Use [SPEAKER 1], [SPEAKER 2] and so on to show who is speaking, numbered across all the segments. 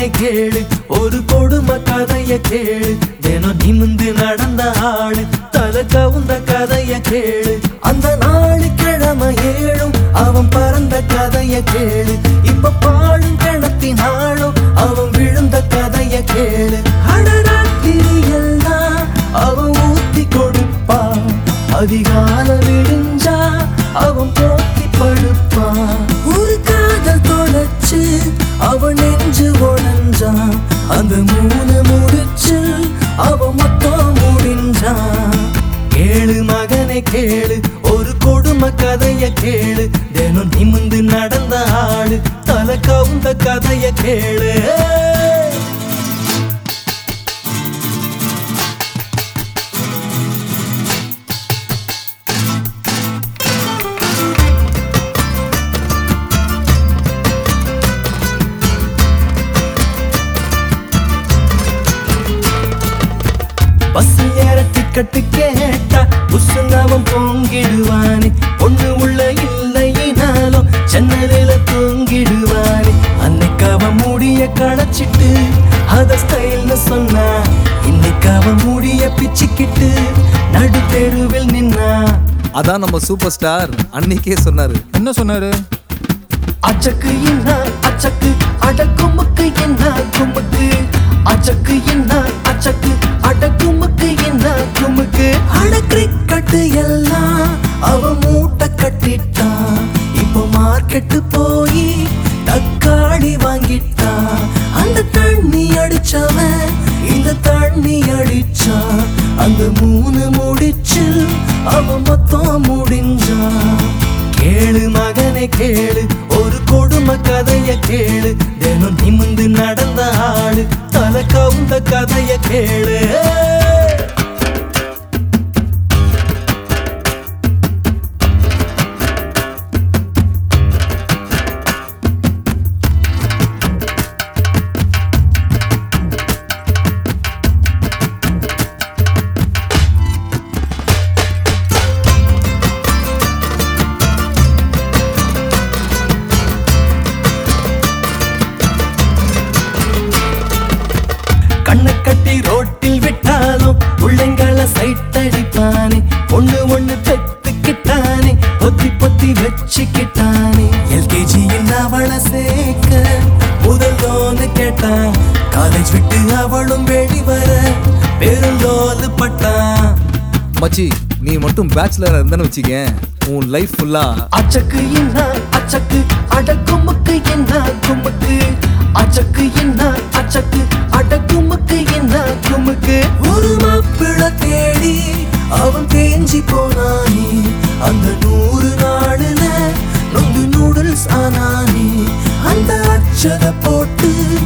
[SPEAKER 1] மகனை கேளு ஒரு கொடுமை கதைய கேளு தினம் நிமிந்து நடந்த ஆளு தலை கவுந்த கதைய கேளு அந்த நாளு கிழமை ஏழும் அவன் பறந்த கதைய கேளு இப்ப பாழும் கிணத்தினாலும் அவன் விழுந்த கதைய கேளு அடராத்திரி எல்லாம் அவன் ஊத்தி கொடுப்பான் அதிகால விடிஞ்சா அவன் போத்தி படுப்பான் ஒரு காதல் தொலைச்சு அவன் நெஞ்சு உடஞ்சான் அந்த மூணு முடிச்சு அவன் மொத்தம் முடிஞ்சான் கேளு மகனை கேளு ஒரு கொடுமை கதைய கேளு தினம் நிமிந்து நடந்த ஆளு தலை கவுந்த கதைய கேளு பஸ் ஏற டிக்கெட்டு கேட்டா புசுனவன் பொங்கிடுவானே பொண்ணு உள்ள இல்லையினாலும் ஜன்னலில தூங்கிடுவானே அன்னைக்கு அவன் முடிய களைச்சிட்டு அத ஸ்டைல்னு சொன்னா இன்னைக்கு அவன் முடிய பிச்சுக்கிட்டு நடு தெருவில் நின்னா
[SPEAKER 2] அதான் நம்ம சூப்பர் ஸ்டார் அன்னைக்கே சொன்னாரு
[SPEAKER 3] என்ன சொன்னாரு
[SPEAKER 1] அச்சக்கு என்ன அச்சக்கு அடக்குமுக்கு என்ன குமுக்கு அச்சக்கு என்ன அச்சக்கு அடக்குமுக்கு என்ன குமுக்கு அட கிரிக்கெட்டு எல்லாம் அவன் மூட்டை கட்டிட்டான் இப்போ மார்க்கெட்டு போய் தக்காளி வாங்கிட்டான் அந்த தண்ணி அடிச்சவன் இந்த தண்ணி அடிச்சான் அந்த மூணு முடிச்சு அவன் மொத்தம் முடிஞ்சான் கேளு மகனை கேளு ஒரு கொடுமை கதைய கேளு தினம் நிமிந்து நடந்த ஆளு தலை கவுந்த கதைய கேளு கண்ணை கட்டி ரோட்டில் விட்டாலும் பிள்ளைங்கள சைட் அடிப்பானே ஒண்ணு ஒண்ணு பெத்துக்கிட்டானே பொத்தி பொத்தி வச்சுக்கிட்டானே எல்கேஜி அவளை சேர்க்க முதல் லோனு கேட்டான் காலேஜ் விட்டு அவளும் வெளிவர பெரும் லோனு பட்டான்
[SPEAKER 2] மச்சி நீ மட்டும் பேச்சுலரா இருந்தேன்னு வச்சுக்கேன் உன் லைஃப் ஃபுல்லா
[SPEAKER 1] அச்சக்கு என்ன அச்சக்கு அடக்குமுக்கு என்ன குமுக்கு அச்சக்கு என்ன அச்சக்கு அடக்குமுக்கு என்ன குமுக்கு ஒரு மாப்பிள தேடி அவன் தேஞ்சி போனானே அந்த நூறு நாடுல நொந்து நூடுல்ஸ் ஆனானே அந்த அச்சத போட்டு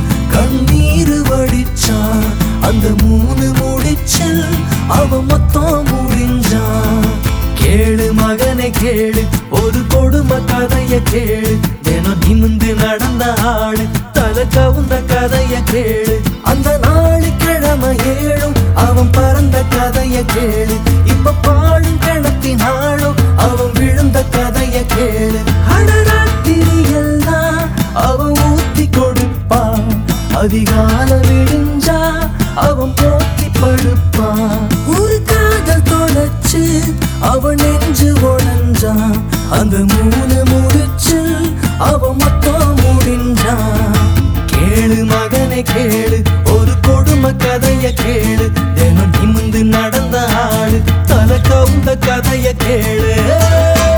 [SPEAKER 1] கண்ணீர் வடிச்சான் அந்த மூணு முடிச்சல் அவன் மொத்தம் முடிஞ்சான் கேளு மகனை கேளு ஒரு கொடுமை கதைய கேளு தினம் நிமிந்து நடந்த ஆளு தலை கவுந்த கதைய கேளு அந்த நாளு கிழமை ஏழும் அவன் பறந்த கதைய கேளு இப்ப பாழும் கிணத்தினாலும் அவன் விழுந்த கதைய கேளு அடராத்திரி எல்லாம் அவன் ஊத்தி கொடுப்பான் அதிகால விடிஞ்சா அவன் போத்தி படுப்பான் ஒரு காதல் தொலைச்சு அவன் நெஞ்சு உடஞ்சான் அந்த மூணு முடிச்சு அவன் மொத்தம் முடிஞ்சான் கேளு மகனை கேளு ஒரு கொடுமை கதைய கேளு தினம் நிமிந்து நடந்த ஆளு தலை கவுந்த கதைய கேளு